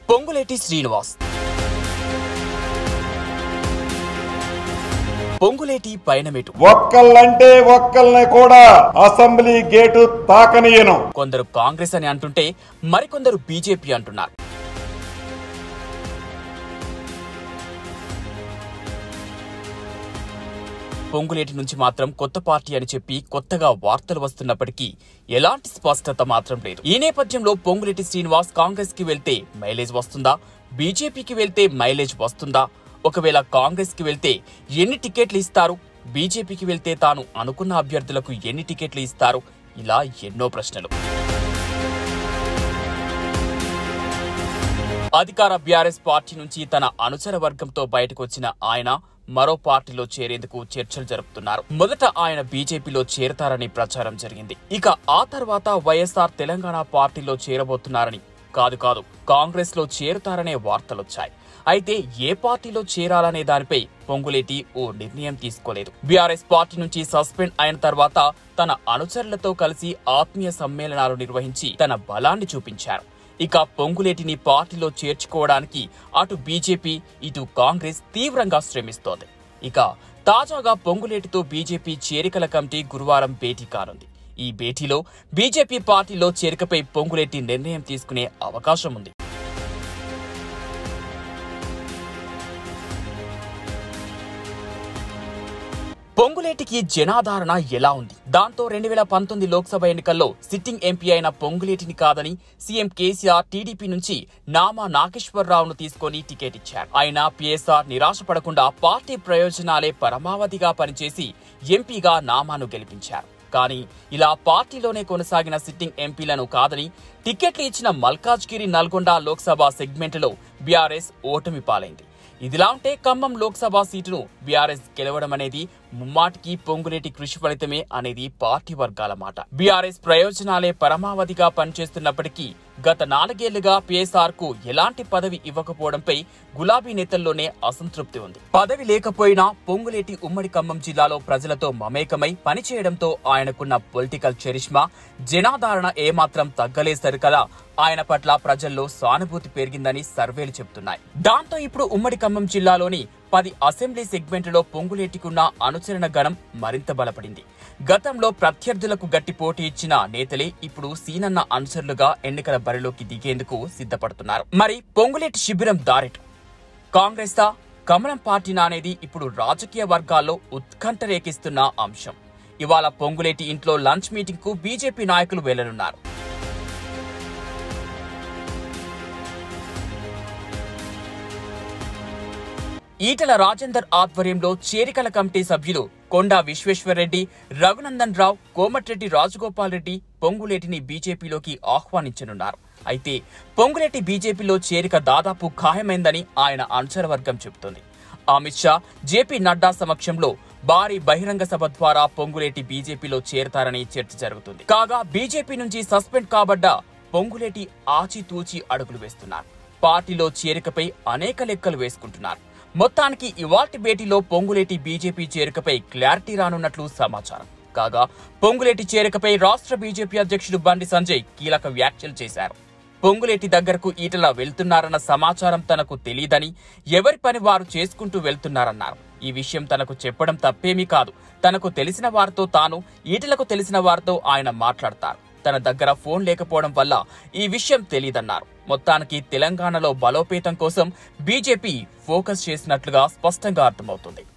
పొంగులేటి శ్రీనివాస్ పొంగులేటి పయనమేటు ఒక్కళ్ళంటే ఒక్కళ్ళని కూడా assembly gate తాకనీయను కొందరు కాంగ్రెస్ అని అంటుంటే మరికొందరు బీజేపీ అంటున్నారు పొంగులేటి నుంచి మాత్రం కొత్త పార్టీ అని చెప్పి కొత్తగా వార్తలు వస్తున్నప్పటికీ ఎలాంటి స్పష్టత మాత్రం లేదు ఈ నేపథ్యంలో పొంగులేటి శ్రీనివాస్ కాంగ్రెస్ కి వెళ్తే మైలేజ్ వస్తుందా బీజేపీకి వెళ్తే మైలేజ్ వస్తుందా ఒకవేళ కాంగ్రెస్ కి వెళ్తే ఎన్ని టికెట్లు ఇస్తారు బీజేపీకి వెళ్తే తాను అనుకున్న అభ్యర్థులకు ఎన్ని టికెట్లు ఇస్తారు ఇలా ఎన్నో ప్రశ్నలు అధికార బీఆర్ఎస్ పార్టీ నుంచి తన అనుచర వర్గంతో బయటకు వచ్చిన ఆయన మరో పార్టీలో చేరేందుకు చర్చలు జరుపుతున్నారు మొదట ఆయన బీజేపీలో చేరతారని ప్రచారం జరిగింది ఇక ఆ తర్వాత వైఎస్ఆర్ తెలంగాణ పార్టీలో చేరబోతున్నారని కాదు కాదు కాంగ్రెస్ లో చేరుతారనే వార్తలొచ్చాయి అయితే ఏ పార్టీలో చేరాలనే దానిపై పొంగులేటి ఓ నిర్ణయం తీసుకోలేదు బీఆర్ఎస్ పార్టీ నుంచి సస్పెండ్ అయిన తర్వాత తన అనుచరులతో కలిసి ఆత్మీయ సమ్మేళనాలు నిర్వహించి తన బలాన్ని చూపించారు ఇక పొంగులేటిని పార్టీలో చేర్చుకోవడానికి అటు బీజేపీ ఇటు కాంగ్రెస్ తీవ్రంగా శ్రమిస్తోంది ఇక తాజాగా పొంగులేటితో బీజేపీ చేరికల కమిటీ గురువారం భేటీ కానుంది ఈ భేటీలో బీజేపీ పార్టీలో చేరికపై పొంగులేటి నిర్ణయం తీసుకునే అవకాశం ఉంది పొంగులేటికి జనాదరణ ఎలా ఉంది దాంతో రెండు వేల పంతొమ్మిది లోక్సభ ఎన్నికల్లో సిట్టింగ్ ఎంపీ అయిన పొంగులేటిని కాదని సీఎం కేసీఆర్ టీడీపీ నుంచి నామా నాగేశ్వరరావును తీసుకొని టికెట్ ఇచ్చారు ఆయన పిఎస్ఆర్ నిరాశపడకుండా పార్టీ ప్రయోజనాలే పరమావధిగా పనిచేసి ఎంపీగా నామాను గెలిపించారు కానీ ఇలా పార్టీలోనే కొనసాగిన సిట్టింగ్ ఎంపీలను కాదని టికెట్లు ఇచ్చిన మల్కాజ్గిరి నల్గొండ లోక్సభ సెగ్మెంట్లో బీఆర్ఎస్ ఓటమి పాలైంది ఇదిలా ఉంటే ఖమ్మం లోక్సభ సీటును బీఆర్ఎస్ గెలవడం అనేది ముమ్మాటికి పొంగులేటి కృషి ఫలితమే అనేది పార్టీ వర్గాల మాట బీఆర్ఎస్ ప్రయోజనాలే పరమావధిగా పనిచేస్తున్నప్పటికీ గత నాలుగేళ్లుగా పిఎస్ఆర్ కు ఎలాంటి పదవి ఇవ్వకపోవడంపై గులాబీ నేతల్లోనే అసంతృప్తి ఉంది పదవి లేకపోయినా పొంగులేటి ఉమ్మడి ఖమ్మం జిల్లాలో ప్రజలతో మమేకమై పనిచేయడంతో ఆయనకున్న పొలిటికల్ చరిష్మా జనాదరణ ఏమాత్రం తగ్గలేదు కదా ఆయన పట్ల ప్రజల్లో సానుభూతి పెరిగిందని సర్వేలు చెబుతున్నాయి దాంతో ఇప్పుడు ఉమ్మడి ఖమ్మం జిల్లాలోని పది అసెంబ్లీ సెగ్మెంట్లో పొంగులేటికున్న అనుచరణ గణం మరింత బలపడింది గతంలో ప్రత్యర్థులకు గట్టి పోటీ ఇచ్చిన నేతలే ఇప్పుడు సీనన్న అనుచరులుగా ఎన్నికల బరిలోకి దిగేందుకు సిద్ధపడుతున్నారు మరి పొంగులేటి శిబిరం దారెటు కాంగ్రెసా కమలం పార్టీనా అనేది ఇప్పుడు రాజకీయ వర్గాల్లో ఉత్కంఠ రేకిస్తున్న అంశం ఇవాళ పొంగులేటి ఇంట్లో లంచ్ మీటింగ్ కు బీజేపీ నాయకులు వెళ్లనున్నారు ఈటల రాజేందర్ ఆధ్వర్యంలో చేరికల కమిటీ సభ్యులు కొండా విశ్వేశ్వరరెడ్డి రఘునందన్ రావు కోమటిరెడ్డి రాజగోపాల్ రెడ్డి పొంగులేటిని బీజేపీలోకి ఆహ్వానించనున్నారు అయితే పొంగులేటి బీజేపీలో చేరిక దాదాపు ఖాయమైందని ఆయన అనుచర వర్గం చెబుతోంది అమిత్ షా జేపీ నడ్డా సమక్షంలో భారీ బహిరంగ సభ ద్వారా పొంగులేటి బీజేపీలో చేరతారని చర్చ జరుగుతుంది కాగా బీజేపీ నుంచి సస్పెండ్ కాబడ్డ పొంగులేటి ఆచితూచి అడుగులు వేస్తున్నారు పార్టీలో చేరికపై అనేక లెక్కలు వేసుకుంటున్నారు మొత్తానికి ఇవాల్టి భేటీలో పొంగులేటి బీజేపీ చేరికపై క్లారిటీ రానున్నట్లు సమాచారం కాగా పొంగులేటి చేరికపై రాష్ట్ర బీజేపీ అధ్యక్షుడు బండి సంజయ్ కీలక వ్యాఖ్యలు చేశారు పొంగులేటి దగ్గరకు ఈటల వెళ్తున్నారన్న సమాచారం తనకు తెలియదని ఎవరి పని వారు చేసుకుంటూ వెళ్తున్నారన్నారు ఈ విషయం తనకు చెప్పడం తప్పేమీ కాదు తనకు తెలిసిన వారితో తాను ఈటలకు తెలిసిన వారితో ఆయన మాట్లాడతారు తన దగ్గర ఫోన్ లేకపోవడం వల్ల ఈ విషయం తెలియదన్నారు మొత్తానికి తెలంగాణలో బలోపేతం కోసం బీజేపీ ఫోకస్ చేసినట్లుగా స్పష్టంగా అర్థమవుతుంది